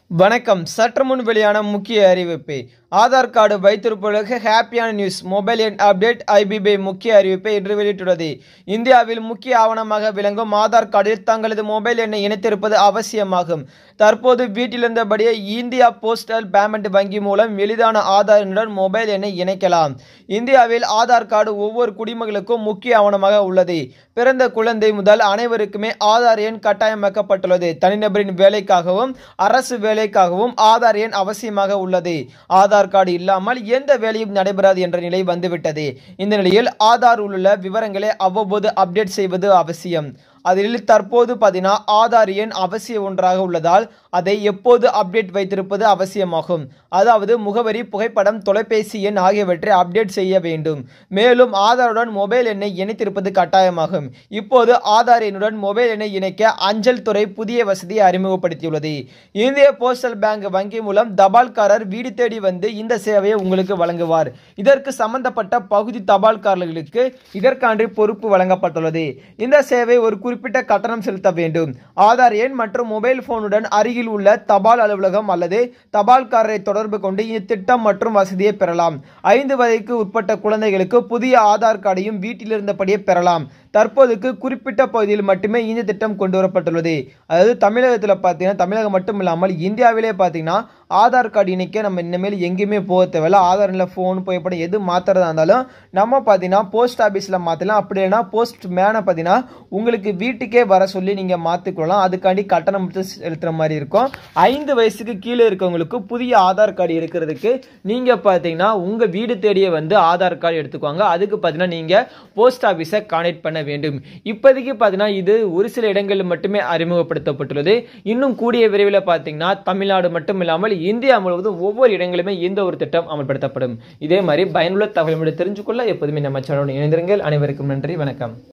வணக்கம் சற்று முன் வெளியான முக்கிய அறிவிப்பு ஆதார் கார்டு வைத்திருப்பவர்களுக்கு ஹாப்பியான நியூஸ் மொபைல் எண் அப்டேட் ஐபிபி முக்கிய அறிவிப்பை இன்று வெளியிட்டுள்ளது இந்தியாவில் முக்கிய ஆவணமாக விளங்கும் ஆதார் கார்டில் தங்களது மொபைல் எண்ணை இணைத்திருப்பது அவசியமாகும் தற்போது வீட்டிலிருந்தபடியே இந்தியா போஸ்டல் பேமெண்ட் வங்கி மூலம் எளிதான ஆதார் எண்ணுடன் மொபைல் எண்ணை இணைக்கலாம் இந்தியாவில் ஆதார் கார்டு ஒவ்வொரு குடிமகளுக்கும் முக்கிய ஆவணமாக உள்ளது பிறந்த குழந்தை முதல் அனைவருக்குமே ஆதார் எண் கட்டாயமாக்கப்பட்டுள்ளது தனிநபரின் வேலைக்காகவும் அரசு வேலைக்காகவும் ஆதார் எண் அவசியமாக உள்ளது ஆதார் கார்டு இல்லாமல் எந்த வேலையும் நடைபெறாது என்ற நிலை வந்துவிட்டது இந்த நிலையில் ஆதார் உள்ள விவரங்களை அவ்வப்போது அப்டேட் செய்வது அவசியம் அதில் தற்போது பார்த்தீங்கன்னா ஆதார் எண் அவசிய ஒன்றாக உள்ளதால் அதை எப்போது அப்டேட் வைத்திருப்பது அவசியமாகும் அதாவது முகவரி புகைப்படம் தொலைபேசி எண் ஆகியவற்றை அப்டேட் செய்ய வேண்டும் மேலும் ஆதாருடன் மொபைல் எண்ணை இணைத்திருப்பது கட்டாயமாகும் இப்போது ஆதார் எண்ணுடன் மொபைல் எண்ணை இணைக்க அஞ்சல் துறை புதிய வசதியை அறிமுகப்படுத்தியுள்ளது இந்திய போஸ்டல் பேங்க் வங்கி மூலம் தபால்காரர் வீடு தேடி வந்து இந்த சேவையை உங்களுக்கு வழங்குவார் இதற்கு சம்பந்தப்பட்ட பகுதி தபால்காரர்களுக்கு இதற்கான பொறுப்பு வழங்கப்பட்டுள்ளது இந்த சேவை ஒரு குறிப்பிட்ட கட்டணம் செலுத்த வேண்டும் ஆதார் எண் மற்றும் மொபைல் போனுடன் அருகில் உள்ள தபால் அலுவலகம் அல்லது தபால்காரரை தொடர்பு கொண்டு இத்திட்டம் மற்றும் வசதியை பெறலாம் ஐந்து வயதுக்கு உட்பட்ட குழந்தைகளுக்கு புதிய ஆதார் கார்டையும் வீட்டில் இருந்தபடியே பெறலாம் தற்போதுக்கு குறிப்பிட்ட பகுதியில் மட்டுமே இந்த திட்டம் கொண்டு வரப்பட்டுள்ளது அதாவது தமிழகத்தில் பார்த்தீங்கன்னா தமிழகம் மட்டும் இல்லாமல் இந்தியாவிலே பார்த்தீங்கன்னா ஆதார் கார்டு இணைக்க நம்ம இனிமேல் எங்கேயுமே போக தேவையில்ல ஆதாரில் ஃபோன் புகைப்படம் எது மாற்றுறதா இருந்தாலும் நம்ம பார்த்தீங்கன்னா போஸ்ட் ஆஃபீஸில் மாற்றலாம் அப்படி இல்லைன்னா போஸ்ட் மேனை பார்த்தீங்கன்னா உங்களுக்கு வீட்டுக்கே வர சொல்லி நீங்கள் மாற்றிக்கொள்ளலாம் அதுக்காண்டி கட்டணம் மட்டும் செலுத்துகிற மாதிரி இருக்கும் ஐந்து வயசுக்கு கீழே இருக்கவங்களுக்கு புதிய ஆதார் கார்டு எடுக்கிறதுக்கு நீங்கள் பார்த்தீங்கன்னா உங்கள் வீடு தேடியே வந்து ஆதார் கார்டு எடுத்துக்குவாங்க அதுக்கு பார்த்தீங்கன்னா நீங்கள் போஸ்ட் ஆஃபீஸை கான்டெக்ட் பண்ண வேண்டும் இப்போதைக்கு பார்த்தீங்கன்னா இது ஒரு சில இடங்களில் மட்டுமே அறிமுகப்படுத்தப்பட்டுள்ளது இன்னும் கூடிய விரைவில் பார்த்தீங்கன்னா தமிழ்நாடு மட்டும் இல்லாமல் இந்தியா முழுவதும் ஒவ்வொரு இடங்களிலுமே இந்த ஒரு திட்டம் அமல்படுத்தப்படும் இதே மாதிரி பயனுள்ள தகவல் தெரிஞ்சுக்கொள்ள எப்போதுமே நம்ம சேனலோடு இணைந்திருங்கள் அனைவருக்கும் நன்றி வணக்கம்